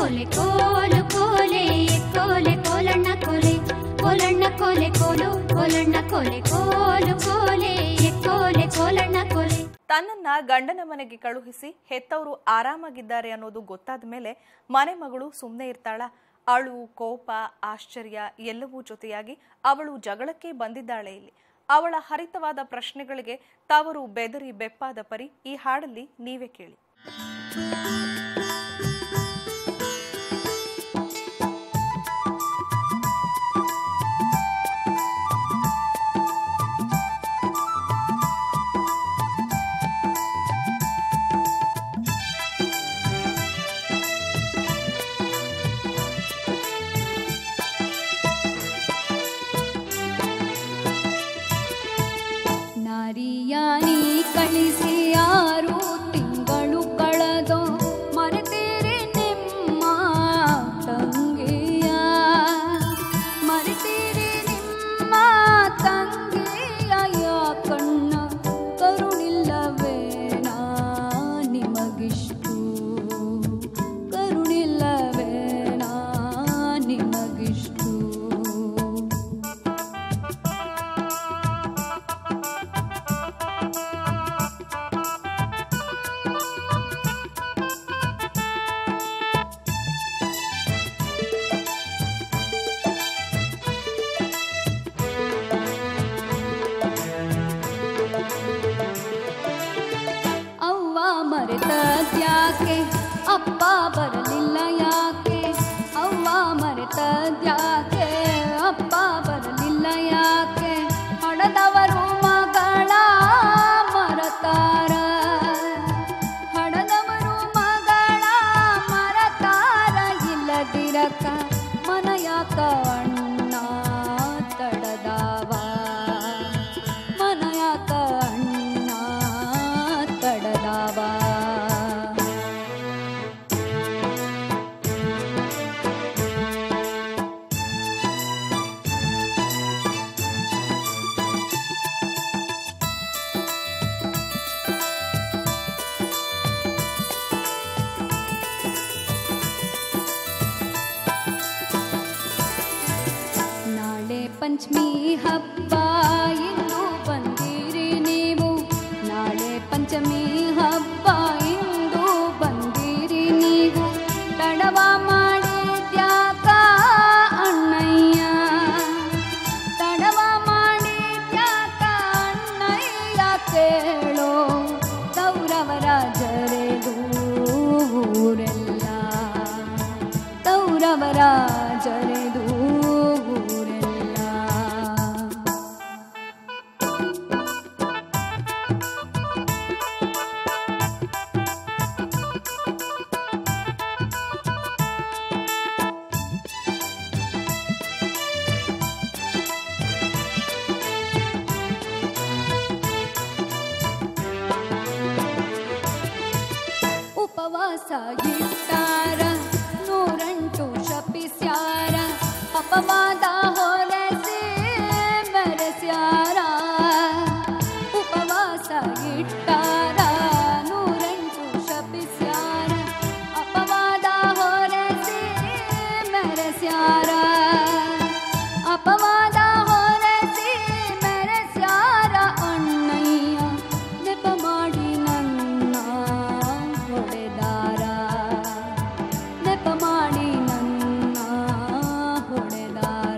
ಕೋಲೆ ಕೋಲು ಕೋಲೆ ಕೋಲೆ ಕೋಲಣ್ಣ ಕೋಲೆ ಕೋಲಣ್ಣ ಕೋಲೆ ಕೋಲು ಕೋಲಣ್ಣ ಕೋಲೆ ಕೋಲು ಕೋಲೆ ಕೋಲೆ ಕೋಲಣ್ಣ ಕೋಲೆ ತನ್ನನ್ನ ಗಂಡನ ಮನೆಗೆ ಕಳುಹಿಸಿ ಹೆತ್ತವರು ಆರಾಮಾಗಿದ್ದಾರೆ ಅನ್ನೋದು ಗೊತ್ತಾದ ಮೇಲೆ ಮನೆ ಮಗಳು ಸುಮ್ಮನೆ ಇರ್ತಾಳ ಅಳು ಕೋಪ ಆಶ್ಚರ್ಯ ಎಲ್ಲವೂ ಜೊತೆಯಾಗಿ ಅವಳು ಜಗಳಕ್ಕೆ ಬಂದಿದ್ದಾಳೆ ಇಲ್ಲಿ ಅವಳ ಹರಿತವಾದ ಪ್ರಶ್ನೆಗಳಿಗೆ ತವರು ಬೆದರಿ ಬೆಪ್ಪಾದ ಪರಿ ಈ ಹಾಡಲ್ಲಿ ನೀವೇ ಕೇಳಿ ನಾರಿಯಾನಿ ಕಳಿಸಿ ಆರು ತಿಂಗಳು ಕಳೆದೋ ಮರೆತೀರಿ ನಿಮ್ಮ ತಂಗಿಯ ಮರೆತೀರಿ ನಿಮ್ಮ ತಂಗಿಯ ಕಣ್ಣ ಕರುಣಿಲ್ಲವೇನಾ ನಿಮಗಿಷ್ಟು ಕರುಣಿಲ್ಲವೇನಾ ನಿಮಗಿಷ್ಟು ಅವ್ವ ಮರೆತದ್ಯಾಕೆ ಅಪ್ಪ ಬರಲಿಲ್ಲ ಯಾಕೆ ಅವ್ವ ಮರೆತದ್ಯಾಕೆ ಅಪ್ಪ ಬರಲಿಲ್ಲ ಯಾಕೆ ಹಣದವರು ಮಗಳ ಮರತಾರ ಹಣದವರು ಮಗಳ ಮರತಾರ ಇಲ್ಲದಿರಕ ಮನಯಾಕ ಅಣ್ಣ ತಡದಾವ ಮನಯಾಕ ಅಣ್ಣ ತಡದಾವ ನಾಳೆ ಪಂಚಮಿ ಹಬ್ಬ ಇಂದು ಬಂದಿರಿ ನೀವು ನಾಳೆ ಪಂಚಮಿ ಹಬ್ಬ ಇಂದು ಬಂದಿರಿ ನೀವು ತಡವ ಮಾಡಿದ್ಯಾಕ ಅಣ್ಣಯ್ಯ ತಡವ ಮಾಡಿದ್ಯಾಕ ಅಣ್ಣಯ್ಯ ಕೇಳೋ ಕೌರವರ ಜರೆದು ಊರೆಲ್ಲ ಕೌರವರ ಜರೆದು ಊರೆಲ್ಲ ಉಪವಾಸ ಇಟ್ಟಾರ ನೂರಂಟು ಶಪಿಸ್ಯಾರ ಅಪವಾದ ಹೊರಸಿ ಮೆರೆಸ್ಯಾರ ಉಪವಾಸ ಇಟ್ಟಾರ ನೂರಂಟು ಶಪಿಸ್ಯಾರ ಅಪವಾದ ಹೊರಸಿ ಮೆರೆಸ್ಯಾರ ಅಪವಾದ ಹೊರಸಿ ಮೆರೆಸ್ಯಾರ ಅಣ್ಣಯ್ಯ ನೆಪ ಮಾಡಿ ನನ್ನ ಹೊಡೆದಾರ ನೆಪ ಮಾಡಿ ನನ್ನ ಹೊಡೆದಾರ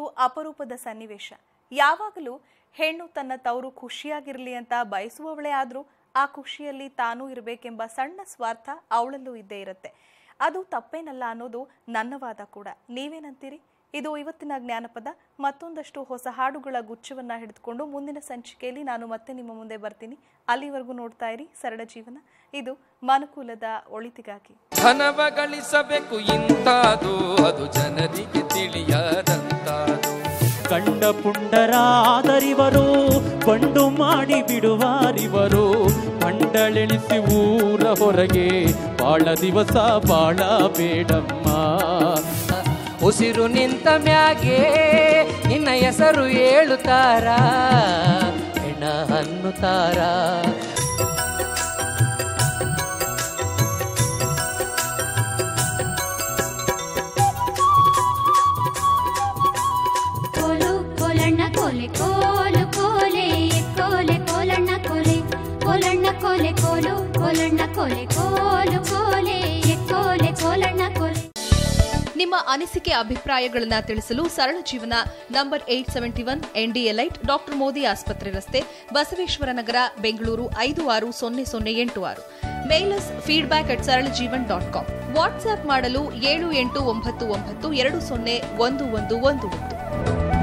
ಅಪರೂಪದ ಸನ್ನಿವೇಶ ಯಾವಾಗಲೂ ಹೆಣ್ಣು ತನ್ನ ತವರು ಖುಷಿಯಾಗಿರಲಿ ಅಂತ ಬಯಸುವವಳೇ ಆದರೂ ಆ ಖುಷಿಯಲ್ಲಿ ತಾನೂ ಇರಬೇಕೆಂಬ ಸಣ್ಣ ಸ್ವಾರ್ಥ ಅವಳಲ್ಲೂ ಇದ್ದೇ ಇರುತ್ತೆ ಅದು ತಪ್ಪೇನಲ್ಲ ಅನ್ನೋದು ನನ್ನ ವಾದ ಕೂಡ ನೀವೇನಂತೀರಿ ಇದು ಇವತ್ತಿನ ಜ್ಞಾನಪದ ಮತ್ತೊಂದಷ್ಟು ಹೊಸ ಹಾಡುಗಳ ಗುಚ್ಛವನ್ನ ಹಿಡಿದುಕೊಂಡು ಮುಂದಿನ ಸಂಚಿಕೆಯಲ್ಲಿ ನಾನು ಮತ್ತೆ ನಿಮ್ಮ ಮುಂದೆ ಬರ್ತೀನಿ ಅಲ್ಲಿವರೆಗೂ ನೋಡ್ತಾ ಇರಿ ಸರಳ ಜೀವನ ಇದು ಮನುಕುಲದ ಒಳಿತಿಗಾಗಿ ಧನವ ಗಳಿಸಬೇಕು ಇಂತಾದು ಅದು ಜನರಿಗೆ ತಿಳಿಯದಂತಾದು ಕಂಡ ಪುಂಡರಾದರಿವರು ಕೊಂಡು ಮಾಡಿ ಬಿಡುವಾರಿವರು ಮಂಡಳೆಳಿಸಿ ಊರ ಹೊರಗೆ ಬಾಳ ದಿವಸ ಬಾಳ ಬೇಡಮ್ಮ ಉಸಿರು ನಿಂತ ಮ್ಯಾಗೆ ನಿನ್ನ ಹೆಸರು ಹೇಳುತ್ತಾರ ಹೆಣ ಅನ್ನುತ್ತಾರ ಕೋಲು ಕೋಲಣ್ಣ ಕೋಲೆ ಕೋಲು ಕೋಲೆ ಕೋಲೆ ಕೋಲಣ್ಣ ಕೋಲೆ ಕೋಲಣ್ಣ ಕೋಲೆ ಕೋಲು ಕೋಲಣ್ಣ ಕೋಲೆ ಕೋಲು ಕೋಲೆ ಕೋಲೆ ಕೋಲಣ್ಣ ಕೋಲೆ ನಿಮ್ಮ ಅನಿಸಿಕೆ ಅಭಿಪ್ರಾಯಗಳನ್ನ ತಿಳಿಸಲು ಸರಳ ಜೀವನ ನಂಬರ್ ಏಟ್ ಸೆವೆಂಟಿ ಒನ್ ಎನ್ಡಿಎಲೈಟ್ ಡಾಕ್ಟರ್ ಮೋದಿ ಆಸ್ಪತ್ರೆ ರಸ್ತೆ ಬಸವೇಶ್ವರ ನಗರ ಬೆಂಗಳೂರು ಐದು ಆರು ಸೊನ್ನೆ ಸೊನ್ನೆ ಎಂಟು ಆರು ಮೇಲಸ್ ಫೀಡ್ಬ್ಯಾಕ್ ಅಟ್ ಸರಳ ಜೀವನ್ ಡಾಟ್ ಕಾಮ್ ವಾಟ್ಸ್ಆಪ್ ಮಾಡಲು ಏಳು ಎಂಟು ಒಂಬತ್ತು ಒಂಬತ್ತು ಎರಡು ಸೊನ್ನೆ ಒಂದು ಒಂದು ಒಂದು ಒಂದು